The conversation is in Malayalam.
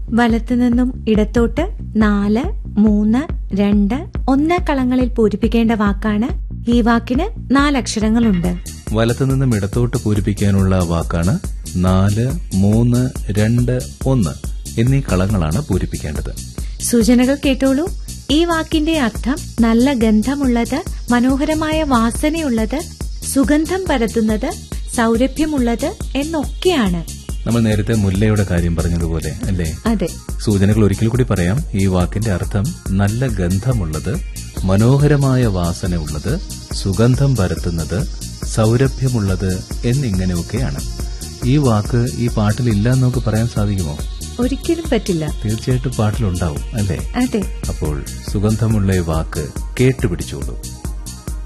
വലത്തുനിന്നും ഇടത്തോട്ട് നാല് മൂന്ന് രണ്ട് ഒന്ന് കളങ്ങളിൽ പൂരിപ്പിക്കേണ്ട വാക്കാണ് ഈ വാക്കിന് നാലക്ഷരങ്ങളുണ്ട് വലത്തുനിന്നും ഇടത്തോട്ട് പൂരിപ്പിക്കാനുള്ള വാക്കാണ് നാല് മൂന്ന് രണ്ട് ഒന്ന് എന്നീ കളങ്ങളാണ് പൂരിപ്പിക്കേണ്ടത് സൂചനകൾ കേട്ടോളൂ ഈ വാക്കിന്റെ അർത്ഥം നല്ല ഗന്ധമുള്ളത് മനോഹരമായ വാസനയുള്ളത് സുഗന്ധം പരത്തുന്നത് സൗരഭ്യമുള്ളത് എന്നൊക്കെയാണ് നമ്മൾ നേരത്തെ മുല്ലയുടെ കാര്യം പറഞ്ഞതുപോലെ അല്ലേ അതെ സൂചനകൾ ഒരിക്കൽ കൂടി പറയാം ഈ വാക്കിന്റെ അർത്ഥം നല്ല ഗന്ധമുള്ളത് മനോഹരമായ വാസന ഉള്ളത് സുഗന്ധം പരത്തുന്നത് സൗരഭ്യമുള്ളത് എന്നിങ്ങനെയൊക്കെയാണ് ഈ വാക്ക് ഈ പാട്ടിൽ ഇല്ല എന്ന് നമുക്ക് പറയാൻ സാധിക്കുമോ ഒരിക്കലും പറ്റില്ല തീർച്ചയായിട്ടും പാട്ടിലുണ്ടാവും അല്ലേ അതെ അപ്പോൾ സുഗന്ധമുള്ള ഈ വാക്ക് കേട്ടുപിടിച്ചോളൂ